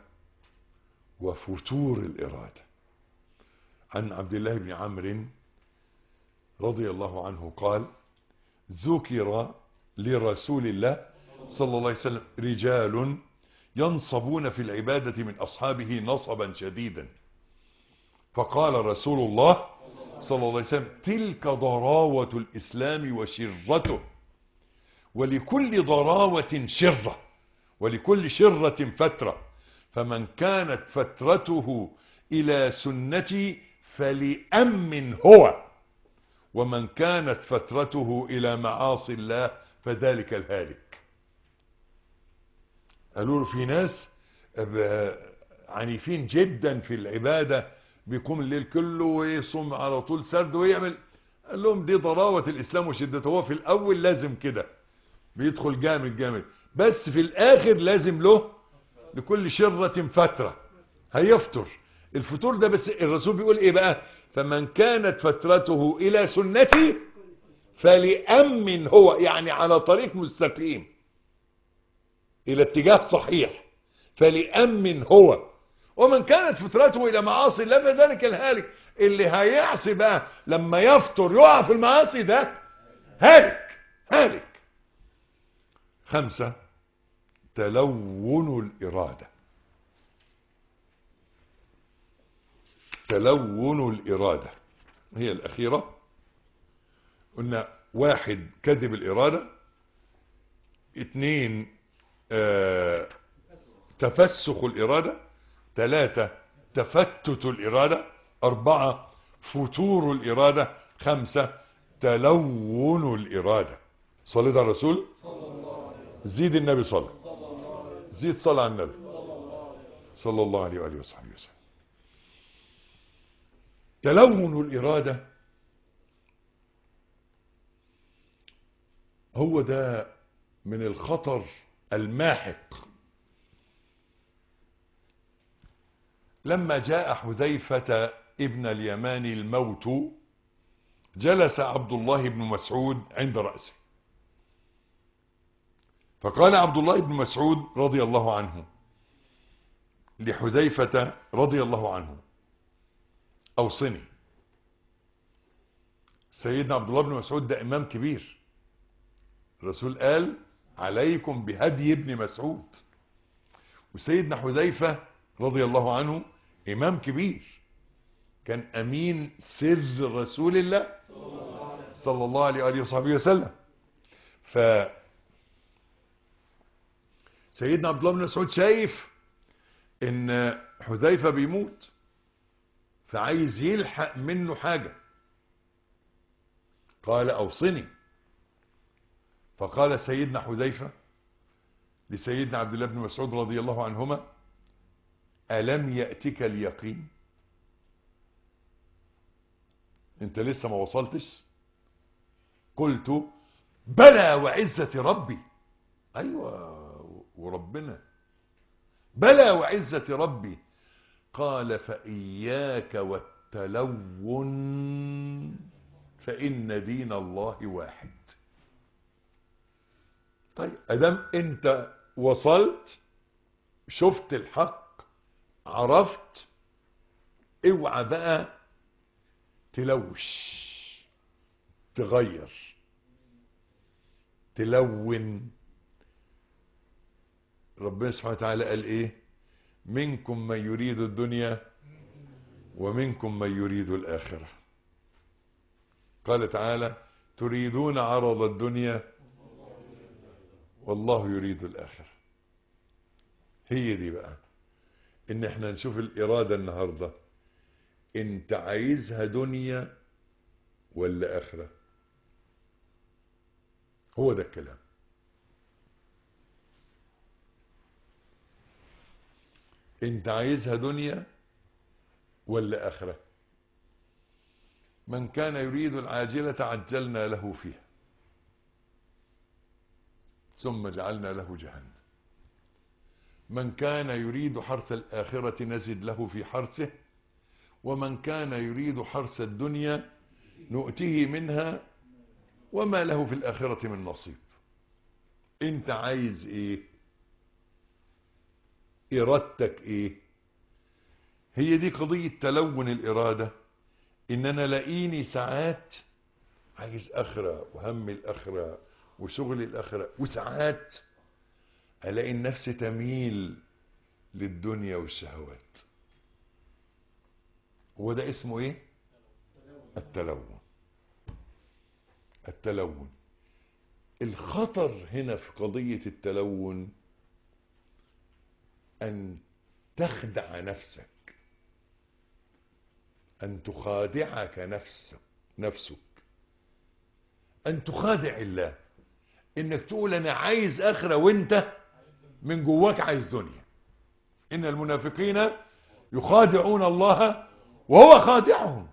وفتور الارادة عن عبد الله بن عمرو رضي الله عنه قال ذكر لرسول الله صلى الله عليه وسلم رجال ينصبون في العبادة من أصحابه نصبا شديدا فقال رسول الله صلى الله عليه وسلم تلك ضراوة الإسلام وشرته ولكل ضراوة شرة ولكل شرة فترة فمن كانت فترته إلى سنتي فلأمن هو ومن كانت فترته إلى معاصي الله فذلك الهالك قالوا له في ناس ب- عنيفين جدا في العبادة بيقوم الليل كله ويصوم على طول سرد ويعمل قال لهم دي ضراوة الإسلام وشدته هو في الأول لازم كده بيدخل جامد جامد بس في الآخر لازم له لكل شرة فترة هيفطر الفطور ده بس الرسول بيقول ايه بقى فمن كانت فترته الى سنتي فلأمن هو يعني على طريق مستقيم الى اتجاه صحيح فلأمن هو ومن كانت فترته الى معاصي الله فذلك الهالك اللي هيعصي بقى لما يفطر يقع في المعاصي ده هالك هالك خمسة تلون الإرادة تلون الإرادة هي الأخيرة قلنا واحد كذب الإرادة اتنين آه تفسخ الإرادة ثلاثة تفتت الإرادة أربعة فتور الإرادة خمسة تلون الإرادة صليت على الرسول زيد النبي صلى زيد صلى على النبي صلى الله عليه وآله وصحبه وسلم تلون الإرادة هو ده من الخطر الماحق لما جاء حذيفة ابن اليمان الموت جلس عبد الله بن مسعود عند رأسه فقال عبد الله بن مسعود رضي الله عنه لحذيفة رضي الله عنه أوصني سيدنا عبد الله بن مسعود ده إمام كبير الرسول قال عليكم بهدي ابن مسعود وسيدنا حذيفة رضي الله عنه إمام كبير كان أمين سر رسول الله صلى الله عليه وآله وصحبه وسلم ف سيدنا عبد الله بن مسعود شايف ان حذيفة بيموت فعايز يلحق منه حاجة قال اوصني فقال سيدنا حذيفة لسيدنا عبد الله بن مسعود رضي الله عنهما ألم يأتك اليقين انت لسه ما وصلتش قلت بلى وعزة ربي ايوه وربنا بلى وعزة ربي قال فإياك والتلون فإن دين الله واحد طيب أدام أنت وصلت شفت الحق عرفت اوعى بقى تلوش تغير تلون ربنا سبحانه وتعالى قال ايه منكم من يريد الدنيا ومنكم من يريد الآخرة قال تعالى تريدون عرض الدنيا والله يريد الآخرة هي دي بقى ان احنا نشوف الإرادة النهاردة انت عايزها دنيا ولا آخرة هو ده الكلام انت عايزها دنيا ولا اخره من كان يريد العاجلة عجلنا له فيها ثم جعلنا له جهنم من كان يريد حرث الآخرة نزد له في حرثه ومن كان يريد حرث الدنيا نؤتيه منها وما له في الآخرة من نصيب انت عايز ايه ارادتك ايه هي دي قضية تلون الارادة ان انا لاقيني ساعات عايز اخرة وهم الاخرة وشغل الاخرة وساعات الاقي النفس تميل للدنيا والشهوات هو ده اسمه ايه التلون التلون الخطر هنا في قضية التلون أن تخدع نفسك أن تخادعك نفسك نفسك أن تخادع الله إنك تقول أنا عايز آخرة وأنت من جواك عايز دنيا إن المنافقين يخادعون الله وهو خادعهم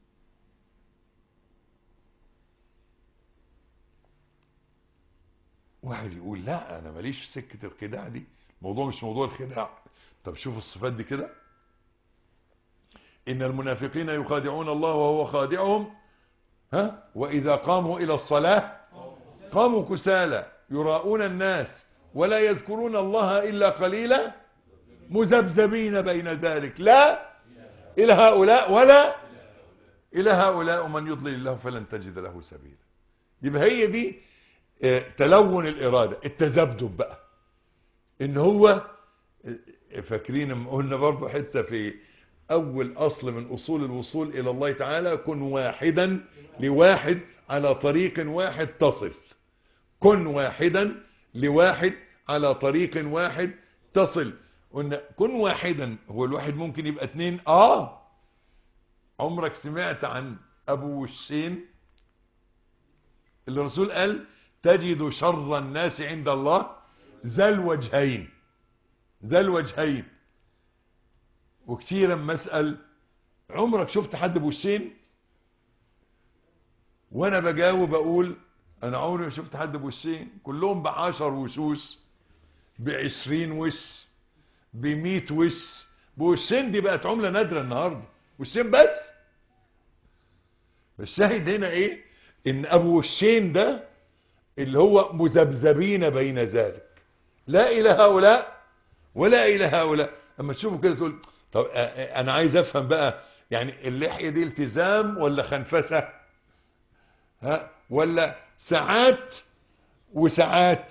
واحد يقول لا انا ماليش في سكه الخداع دي الموضوع مش موضوع الخداع طب شوف الصفات دي كده ان المنافقين يخادعون الله وهو خادعهم ها واذا قاموا الى الصلاه قاموا كسالى يراءون الناس ولا يذكرون الله الا قليلا مذبذبين بين ذلك لا الى هؤلاء ولا الى هؤلاء ومن يضلل الله فلن تجد له سبيلا يبقى هي دي تلون الإرادة التذبذب بقى إن هو فاكرين لما قلنا برضه حتة في أول أصل من أصول الوصول إلى الله تعالى كن واحدا لواحد على طريق واحد تصل كن واحدا لواحد على طريق واحد تصل قلنا كن واحدا هو الواحد ممكن يبقى اتنين آه عمرك سمعت عن أبو وشين اللي الرسول قال تجد شر الناس عند الله ذا الوجهين ذا الوجهين وكثيرا مسأل عمرك شفت حد بوشين وانا بجاوب اقول انا عمري ما شفت حد بوشين كلهم بعشر وشوش بعشرين وش بميت وش بوشين دي بقت عملة نادرة النهاردة وشين بس الشاهد هنا ايه ان ابو وشين ده اللي هو مذبذبين بين ذلك لا الى هؤلاء ولا الى هؤلاء اما تشوفوا كده تقول طب انا عايز افهم بقى يعني اللحية دي التزام ولا خنفسة ها ولا ساعات وساعات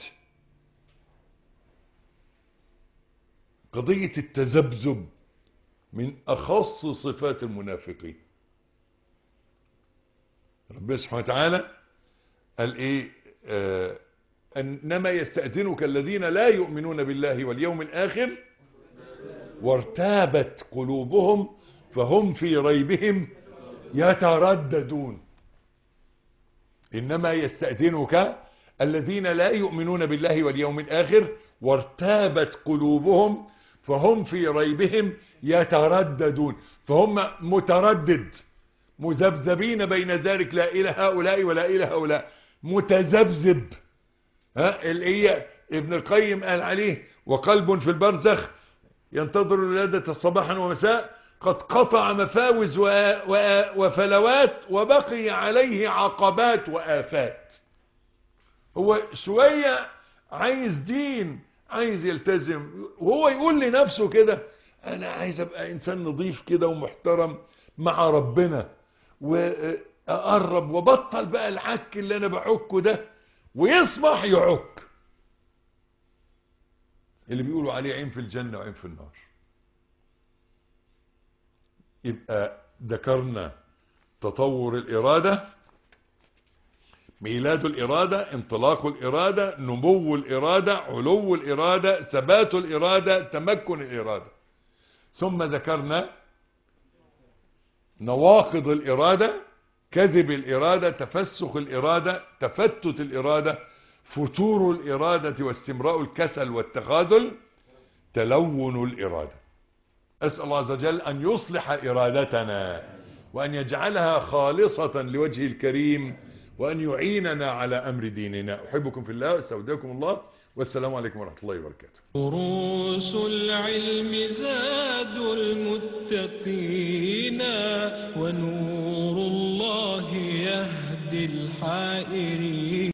قضية التذبذب من اخص صفات المنافقين ربنا سبحانه وتعالى قال ايه آه انما يستأذنك الذين لا يؤمنون بالله واليوم الاخر وارتابت قلوبهم فهم في ريبهم يترددون انما يستأذنك الذين لا يؤمنون بالله واليوم الاخر وارتابت قلوبهم فهم في ريبهم يترددون فهم متردد مذبذبين بين ذلك لا الى هؤلاء ولا الى هؤلاء متذبذب ها اللي هي ابن القيم قال عليه وقلب في البرزخ ينتظر الولادة صباحا ومساء قد قطع مفاوز وفلوات وبقي عليه عقبات وآفات هو شوية عايز دين عايز يلتزم وهو يقول لنفسه كده انا عايز ابقى انسان نظيف كده ومحترم مع ربنا واقرب وبطل بقى العك اللي انا بعكه ده ويصبح يعك اللي بيقولوا عليه عين في الجنة وعين في النار يبقى ذكرنا تطور الإرادة ميلاد الإرادة انطلاق الإرادة نمو الإرادة علو الإرادة ثبات الإرادة تمكن الإرادة ثم ذكرنا نواقض الإرادة كذب الإرادة تفسخ الإرادة تفتت الإرادة فتور الإرادة واستمراء الكسل والتخاذل تلون الإرادة أسأل الله عز وجل أن يصلح إرادتنا وأن يجعلها خالصة لوجه الكريم وأن يعيننا على أمر ديننا أحبكم في الله واستودعكم الله والسلام عليكم ورحمة الله وبركاته دروس العلم زاد المتقين ونور الله يهدي الحائرين